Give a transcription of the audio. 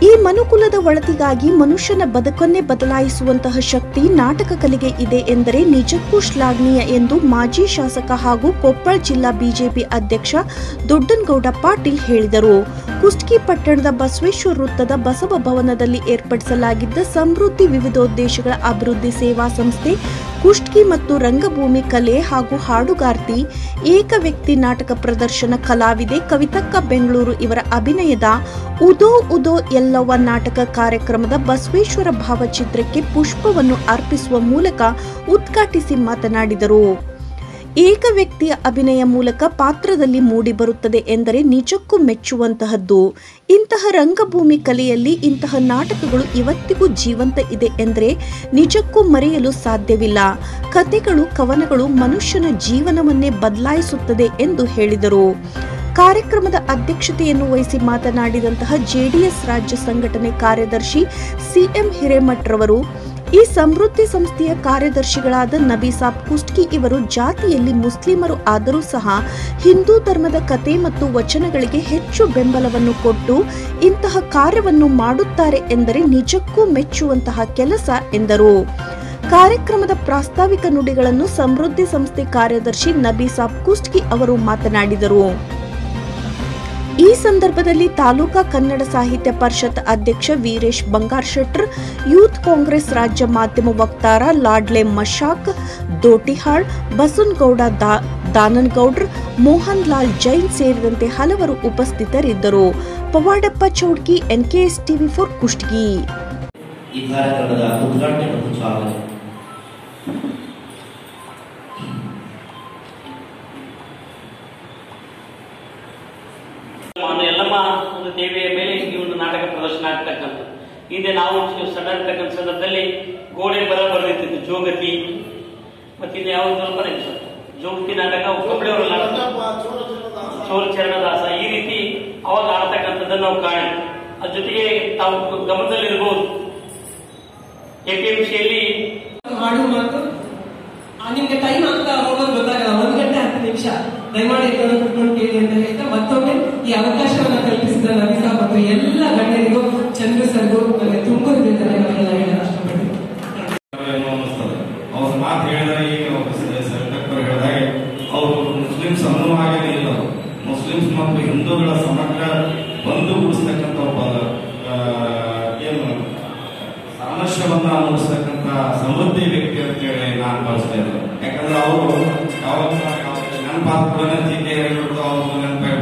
ಈ ಮನುಕುಲದ ಒಳತಿಗಾಗಿ ಮನುಷ್ಯನ ಬದುಕನ್ನೇ ಬದಲಾಯಿಸುವಂತಹ ಶಕ್ತಿ ನಾಟಕ ಕಲೆಗೆ ಇದೆ ಎಂದರೆ ನಿಜಕ್ಕೂ ಶ್ಲಾಘನೀಯ ಎಂದು ಮಾಜಿ ಶಾಸಕ ಹಾಗೂ ಕೊಪ್ಪಳ ಜಿಲ್ಲಾ ಬಿಜೆಪಿ ಅಧ್ಯಕ್ಷ ದೊಡ್ಡನಗೌಡ ಪಾಟೀಲ್ ಹೇಳಿದರು ಕುಷ್ಟಗಿ ಪಟ್ಟಣದ ಬಸವೇಶ್ವರ ವೃತ್ತದ ಬಸವ ಭವನದಲ್ಲಿ ಏರ್ಪಡಿಸಲಾಗಿದ್ದ ಸಮೃದ್ಧಿ ವಿವಿಧೋದ್ದೇಶಗಳ ಅಭಿವೃದ್ಧಿ ಸೇವಾ ಸಂಸ್ಥೆ ಕುಷ್ಟಗಿ ಮತ್ತು ರಂಗಭೂಮಿ ಕಲೆ ಹಾಗೂ ಹಾಡುಗಾರ್ತಿ ಏಕ ವ್ಯಕ್ತಿ ನಾಟಕ ಪ್ರದರ್ಶನ ಕಲಾವಿದೆ ಕವಿತಕ್ಕ ಬೆಂಗಳೂರು ಇವರ ಅಭಿನಯದ ಉದೋ ಉದೋ ಎಲ್ಲವ್ವ ನಾಟಕ ಕಾರ್ಯಕ್ರಮದ ಬಸವೇಶ್ವರ ಭಾವಚಿತ್ರಕ್ಕೆ ಪುಷ್ಪವನ್ನು ಅರ್ಪಿಸುವ ಮೂಲಕ ಉದ್ಘಾಟಿಸಿ ಮಾತನಾಡಿದರು ಏಕ ವ್ಯಕ್ತಿಯ ಅಭಿನಯ ಮೂಲಕ ಪಾತ್ರದಲ್ಲಿ ಮೂಡಿಬರುತ್ತದೆ ಎಂದರೆ ನಿಜಕ್ಕೂ ಮೆಚ್ಚುವಂತಹದ್ದು ಇಂತಹ ರಂಗಭೂಮಿ ಕಲೆಯಲ್ಲಿ ಇಂತಹ ನಾಟಕಗಳು ಇವತ್ತಿಗೂ ಜೀವಂತ ಇದೆ ಎಂದರೆ ನಿಜಕ್ಕೂ ಮರೆಯಲು ಸಾಧ್ಯವಿಲ್ಲ ಕಥೆಗಳು ಕವನಗಳು ಮನುಷ್ಯನ ಜೀವನವನ್ನೇ ಬದಲಾಯಿಸುತ್ತದೆ ಎಂದು ಹೇಳಿದರು ಕಾರ್ಯಕ್ರಮದ ಅಧ್ಯಕ್ಷತೆಯನ್ನು ವಹಿಸಿ ಮಾತನಾಡಿದಂತಹ ಜೆಡಿಎಸ್ ರಾಜ್ಯ ಸಂಘಟನೆ ಕಾರ್ಯದರ್ಶಿ ಸಿಎಂ ಹಿರೇಮಠ್ರವರು ಈ ಸಮೃದ್ಧಿ ಸಂಸ್ಥೆಯ ಕಾರ್ಯದರ್ಶಿಗಳಾದ ನಬೀಸಾಬ್ ಕುಸ್ಟ್ಕಿ ಇವರು ಜಾತಿಯಲ್ಲಿ ಮುಸ್ಲಿಮರು ಆದರೂ ಸಹ ಹಿಂದೂ ಧರ್ಮದ ಕತೆ ಮತ್ತು ವಚನಗಳಿಗೆ ಹೆಚ್ಚು ಬೆಂಬಲವನ್ನು ಕೊಟ್ಟು ಇಂತಹ ಕಾರ್ಯವನ್ನು ಮಾಡುತ್ತಾರೆ ಎಂದರೆ ನಿಜಕ್ಕೂ ಮೆಚ್ಚುವಂತಹ ಕೆಲಸ ಎಂದರು ಕಾರ್ಯಕ್ರಮದ ಪ್ರಾಸ್ತಾವಿಕ ನುಡಿಗಳನ್ನು ಸಮೃದ್ಧಿ ಸಂಸ್ಥೆ ಕಾರ್ಯದರ್ಶಿ ನಬೀಸಾಬ್ ಕುಸ್ಟ್ಕಿ ಅವರು ಮಾತನಾಡಿದರು ಈ ಸಂದರ್ಭದಲ್ಲಿ ತಾಲೂಕಾ ಕನ್ನಡ ಸಾಹಿತ್ಯ ಪರಿಷತ್ ಅಧ್ಯಕ್ಷ ವೀರೇಶ್ ಬಂಗಾರ್ ಶೆಟ್ರ್ ಯೂತ್ ಕಾಂಗ್ರೆಸ್ ರಾಜ್ಯ ಮಾಧ್ಯಮ ವಕ್ತಾರ ಲಾಡ್ಲೆ ಮಶಾಕ್ ದೋಟಿಹಾಳ್ ಬಸನಗೌಡ ದಾ ದಾನನಗೌಡ್ರ್ ಮೋಹನ್ ಲಾಲ್ ಜೈನ್ ಸೇರಿದಂತೆ ಹಲವರು ಉಪಸ್ಥಿತರಿದ್ದರು Pavadappa Chowdki NKS TV four Kushtagi ಈ ಕಾರ್ಯಕ್ರಮದ ಉದ್ಘಾಟನೆ ಮತ್ತು ಸ್ವಾಗತ ಒಂದು ಎಲ್ಲಮ್ಮ ಒಂದು ದೇವಿಯ ಮೇಲೆ ಈ ಒಂದು ನಾಟಕ ಪ್ರದರ್ಶನ ಆಗ್ತಕ್ಕಂಥ ಹಿಂದೆ ನಾವು ಸಣ್ಣ ಇರ್ತಕ್ಕಂಥ ಸಂದರ್ಭದಲ್ಲಿ ಗೋಡೆ ಬರ ಬರೆದಿರ್ತಿತ್ತು ಜೋಗತಿ ಮತ್ತೆ ಇದು ಯಾವ ಬರ ಜೋಗತಿ ನಾಟಕ ಕಬಡಿಯವರ ನಾಟಕ ಚೋರ ಚರಣದಾಸ ಈ ರೀತಿ ಅವಾಗ ಆಡ್ತಕ್ಕಂಥದ್ದನ್ನು ನಾವು ಕಾಣ ಅದ್ರ ಜೊತೆಗೆ ತಾವು ಗಮನದಲ್ಲಿರ್ಬೋದು ಎಪಿಎಂಸಿಯಲ್ಲಿ ಹಾಡು ಮಾತು ಆ, ನಿಮ್ಗೆ ಟೈಮ್ ಆಗ್ತಾ ಹೋಗೋದು ಗೊತ್ತಾಗಲ್ಲ ಒಂದ್ ಗಂಟೆ ಹತ್ತು ನಿಮಿಷ ದಯಮಾಡಿ ಎಲ್ಲರೂ ಕುತ್ಕೊಂಡು ಕೇಳಿ ಅಂತ ಹೇಳ್ತಾ ಮತ್ತೊಮ್ಮೆ ಈ ಅವಕಾಶವನ್ನ ಕಲ್ಪಿಸಿದ ನವೀಸಾ ಮತ್ತು ಎಲ್ಲ ಗಣ್ಯರಿಗೂ ಚಂದ್ರು ಸರ್ಗೂ ನನಗೆ ತುಂಬ ಧನ್ಯವಾದಗಳನ್ನ ಹೇಳಲು ಇಷ್ಟಪಡ್ತೀನಿ ಏನೋ ಅನ್ನಿಸ್ತದೆ ಅವ್ರ ಮಾತು ಹೇಳಿದ್ರೆ ಈಗ ಡಾಕ್ಟರ್ ಹೇಳಿದಾಗೆ ಅವರು ಮುಸ್ಲಿಮ್ಸ್ ಅನ್ನೋ ಹಾಗೇನೆ ಇಲ್ಲ ಅವರು. ಮುಸ್ಲಿಮ್ಸ್ ಮತ್ತು ಹಿಂದೂಗಳ ಸಮಗ್ರ ಬಂಧುಗೂಡಿಸ್ತಕ್ಕಂಥ ಒಬ್ಬ ಆ, ಏನು ಸಾಮರಸ್ಯವನ್ನ ಮೂಡಿಸ್ತಕ್ಕಂಥ ಸಮೃದ್ಧಿ ವ್ಯಕ್ತಿ ಅಂತ ಹೇಳಿ ನಾನು ಭಾವಿಸ್ತಾ ಇದ್ದೆ ಯಾಕಂದ್ರೆ ಅವರು ಯಾವಾಗ ನನ್ನ ಪಾತ್ರ ಕೂಡ ಜಿಕೆ ಹೇಳಿಬಿಟ್ಟು ಅವ್ರು ನೆನಪು